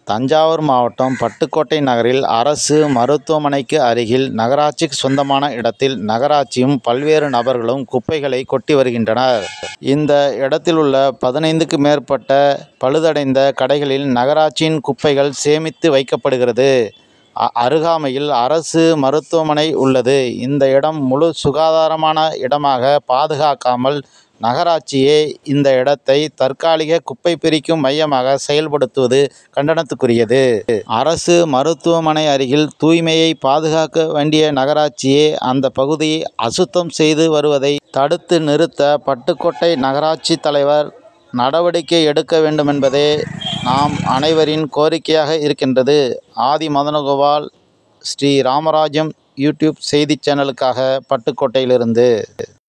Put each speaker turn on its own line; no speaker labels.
தஞ்சாவூர் மாவட்டம் பட்டுக்கோட்டை நகரில் அரசு மருத்துவமனைக்கு அருகில் நகராட்சிக்கு சொந்தமான இடத்தில் நகராட்சியும் பல்வேறு நபர்களும் குப்பைகளை கொட்டி வருகின்றனர் இந்த இடத்தில் உள்ள பதினைந்துக்கு மேற்பட்ட பழுதடைந்த கடைகளில் நகராட்சியின் குப்பைகள் சேமித்து வைக்கப்படுகிறது அ அருகாமையில் அரசு மருத்துவமனை உள்ளது இந்த இடம் முழு சுகாதாரமான இடமாக பாதுகாக்காமல் நகராட்சியே இந்த இடத்தை தற்காலிக குப்பை பிரிக்கும் மையமாக செயல்படுத்துவது கண்டனத்துக்குரியது அரசு மருத்துவமனை அருகில் தூய்மையை பாதுகாக்க வேண்டிய நகராட்சியே அந்த பகுதியை அசுத்தம் செய்து வருவதை தடுத்து நிறுத்த பட்டுக்கோட்டை நகராட்சி தலைவர் நடவடிக்கை எடுக்க வேண்டுமென்பதே நாம் அனைவரின் கோரிக்கையாக இருக்கின்றது ஆதி மதனகோபால் ஸ்ரீ ராமராஜ்யம் யூடியூப் செய்திச் சேனலுக்காக பட்டுக்கோட்டையிலிருந்து